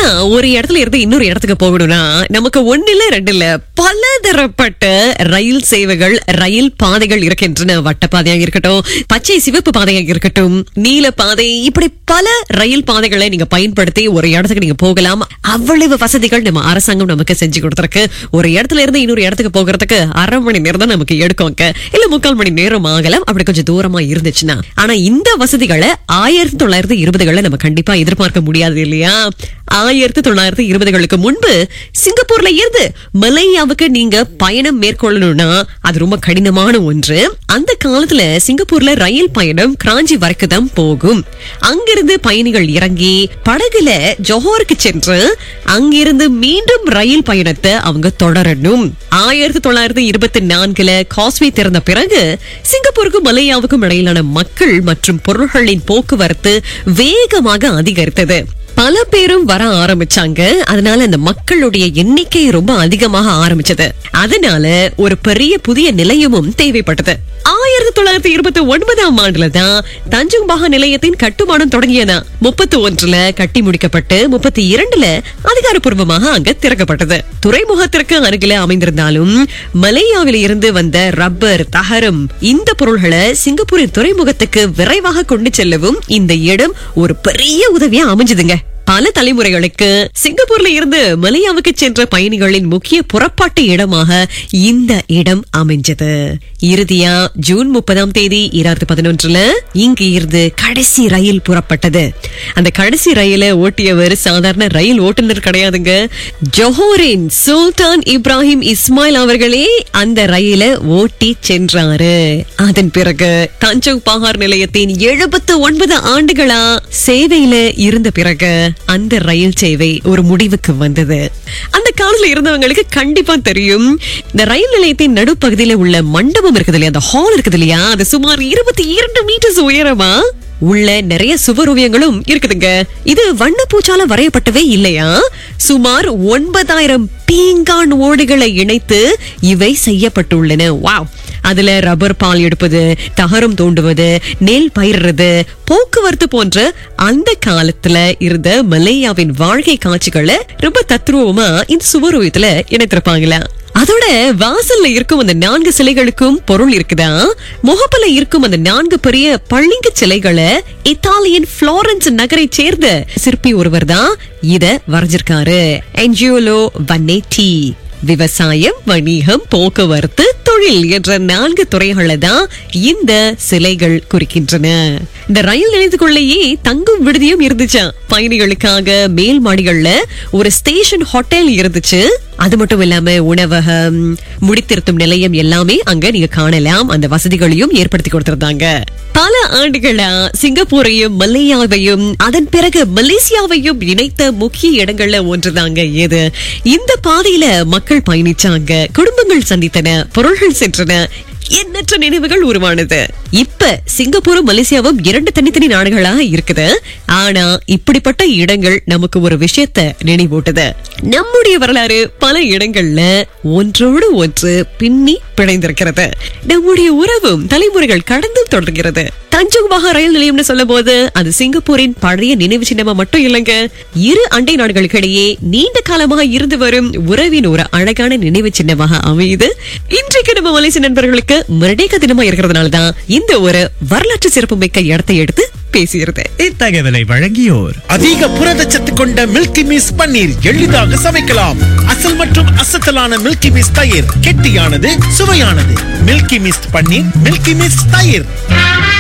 ஒரு இடத்துல இருந்து இன்னொரு இடத்துக்கு போகணும்னா நமக்கு ஒண்ணு இல்ல ரெண்டு இல்ல பலதரப்பட்ட ரயில் சேவைகள் ரயில் பாதைகள் இருக்கின்றன வட்ட பாதையாக இருக்கட்டும் பச்சை சிவப்பு பாதையாக இருக்கட்டும் நீல பாதை இப்படி பல ரயில் பாதைகளை நீங்க பயன்படுத்தி ஒரு இடத்துக்கு நீங்க போகலாம் அவ்வளவு வசதிகள் நம்ம அரசாங்கம் நமக்கு செஞ்சு கொடுத்திருக்கு ஒரு இடத்துல இருந்து இன்னொரு இடத்துக்கு போகிறதுக்கு அரை மணி நேரம் தான் நமக்கு எடுக்கும்ங்க இல்ல முக்கால் மணி நேரம் ஆகலாம் அப்படி கொஞ்சம் தூரமா இருந்துச்சுன்னா ஆனா இந்த வசதிகளை ஆயிரத்தி தொள்ளாயிரத்தி இருபதுகள்ல நம்ம கண்டிப்பா எதிர்பார்க்க முடியாது இல்லையா ஆயிரத்தி தொள்ளாயிரத்தி இருபதுகளுக்கு முன்பு சிங்கப்பூர்ல இருந்து மலேயாவுக்கு நீங்க பயணம் மேற்கொள்ளணும்னா அது ரொம்ப கடினமான ஒன்று அந்த காலத்துல சிங்கப்பூர்ல ரயில் பயணம் கிராஞ்சி வரைக்கும் தான் போகும் அங்கிருந்து பயணிகள் இறங்கி படகுல ஜோஹருக்கு சென்று அங்கிருந்து மீண்டும் ரயில் பயணத்தை அவங்க தொடரணும் ஆயிரத்தி தொள்ளாயிரத்தி இருபத்தி நான்குல காஸ்வே திறந்த பிறகு சிங்கப்பூருக்கும் மலேயாவுக்கும் இடையிலான மக்கள் மற்றும் பொருள்களின் போக்குவரத்து வேகமாக அதிகரித்தது பல பேரும் வர ஆரம்பிச்சாங்க அதனால அந்த மக்களுடைய எண்ணிக்கை ரொம்ப அதிகமாக ஆரம்பிச்சது அதனால ஒரு பெரிய புதிய நிலையமும் தேவைப்பட்டது ஆயிரத்தி தொள்ளாயிரத்தி இருபத்தி ஒன்பதாம் ஆண்டுல தான் தஞ்சோங் பாகா நிலையத்தின் கட்டுமானம் தொடங்கியதா முப்பத்தி ஒன்றுல கட்டி முடிக்கப்பட்டு முப்பத்தி இரண்டுல அதிகாரப்பூர்வமாக அங்க திறக்கப்பட்டது துறைமுகத்திற்கு அருகில அமைந்திருந்தாலும் மலேயாவில இருந்து வந்த ரப்பர் தகரம் இந்த பொருள்களை சிங்கப்பூரின் துறைமுகத்துக்கு விரைவாக கொண்டு செல்லவும் இந்த இடம் ஒரு பெரிய உதவியா அமைஞ்சதுங்க பல தலைமுறைகளுக்கு சிங்கப்பூர்ல இருந்து மலேயாவுக்கு சென்ற பயணிகளின் முக்கிய புறப்பாட்டு இடமாக இந்த இடம் அமைஞ்சது இறுதியா ஜூன் முப்பதாம் தேதி இரண்டாயிரத்தி பதினொன்றுல இங்கு இருந்து கடைசி ரயில் புறப்பட்டது அந்த கடைசி ரயில ஓட்டியவர் சாதாரண ரயில் ஓட்டுநர் கிடையாதுங்க ஜொஹோரின் சுல்தான் இப்ராஹிம் இஸ்மாயில் அவர்களே அந்த ரயில ஓட்டி சென்றாரு அதன் பிறகு தஞ்சோங் பகார் நிலையத்தின் எழுபத்து ஒன்பது ஆண்டுகளா சேவையில இருந்த பிறகு அந்த ரயில் சேவை ஒரு முடிவுக்கு வந்தது அந்த காலத்துல இருந்தவங்களுக்கு கண்டிப்பா தெரியும் இந்த ரயில் நிலையத்தின் நடுப்பகுதியில உள்ள மண்டபம் இருக்குது இல்லையா அந்த ஹால் இருக்குது இல்லையா அது சுமார் இருபத்தி இரண்டு மீட்டர்ஸ் உயரமா உள்ள நிறைய சுவரோவியங்களும் இருக்குதுங்க இது வண்ணப்பூச்சால வரையப்பட்டவே இல்லையா சுமார் ஒன்பதாயிரம் பீங்கான் ஓடுகளை இணைத்து இவை செய்யப்பட்டுள்ளன வாவ் அதுல ரப்பர் பால் எடுப்பது தகரம் தோண்டுவது நெல் பயிர்றது போக்குவரத்து போன்ற அந்த காலத்துல இருந்த மலேயாவின் வாழ்க்கை காட்சிகளை ரொம்ப தத்ரூபமா இந்த சுவரோவியத்துல இணைத்திருப்பாங்களா அதோட வாசல்ல இருக்கும் அந்த நான்கு சிலைகளுக்கும் பொருள் இருக்குதா முகப்புல இருக்கும் அந்த நான்கு பெரிய பளிங்கு சிலைகளை இத்தாலியன் புளோரன்ஸ் நகரை சேர்ந்த சிற்பி ஒருவர் தான் இத வரைஞ்சிருக்காரு என்ஜியோலோ வன்னேட்டி விவசாயம் வணிகம் போக்குவரத்து தொழில் என்ற நான்கு துறைகளை தான் இந்த சிலைகள் குறிக்கின்றன இந்த ரயில் நிலையத்துக்குள்ளேயே தங்கும் விடுதியும் இருந்துச்சா பயணிகளுக்காக மேல் மாடிகள்ல ஒரு ஸ்டேஷன் ஹோட்டல் இருந்துச்சு அது மட்டும் இல்லாம உணவகம் முடித்திருத்தும் நிலையம் எல்லாமே அங்க நீங்க காணலாம் அந்த வசதிகளையும் ஏற்படுத்தி கொடுத்திருந்தாங்க பல ஆண்டுகளா சிங்கப்பூரையும் மலேயாவையும் அதன் பிறகு மலேசியாவையும் இணைத்த முக்கிய இடங்கள்ல ஒன்றுதாங்க இது இந்த பாதையில மக்கள் பயணிச்சாங்க குடும்பங்கள் சந்தித்தன பொருள்கள் சென்றன எண்ணற்ற நினைவுகள் உருவானது இப்ப சிங்கப்பூரும் மலேசியாவும் இரண்டு தனித்தனி நாடுகளாக இருக்குது ஆனா இப்படிப்பட்ட இடங்கள் நமக்கு ஒரு விஷயத்த நினைவூட்டுது நம்முடைய வரலாறு பல இடங்கள்ல ஒன்றோடு ஒன்று பின்னி பிணைந்திருக்கிறது நம்முடைய உறவும் தலைமுறைகள் கடந்து தொடர்கிறது தஞ்சோங் மகா ரயில் நிலையம்னு சொல்லும் போது அது சிங்கப்பூரின் பழைய நினைவு சின்னமா மட்டும் இல்லைங்க இரு அண்டை நாடுகளுக்கிடையே நீண்ட காலமாக இருந்து வரும் உறவின் ஒரு அழகான நினைவு சின்னமாக அமையுது இன்றைக்கு நம்ம மலேசிய நண்பர்களுக்கு மிரடேக தினமா இருக்கிறதுனால தான் இந்த ஒரு வரலாற்று சிறப்புமிக்க இடத்தை எடுத்து பேசியிருது இத்தகவலை வழங்கியோர் அதிக புரதச்சத்து கொண்ட மில்கி மிஸ் பன்னீர் எளிதாக சமைக்கலாம் அசல் மற்றும் அசத்தலான மில்கி மிஸ் தயிர் கெட்டியானது சுவையானது Milky Mist paneer Milky Mist தயிர்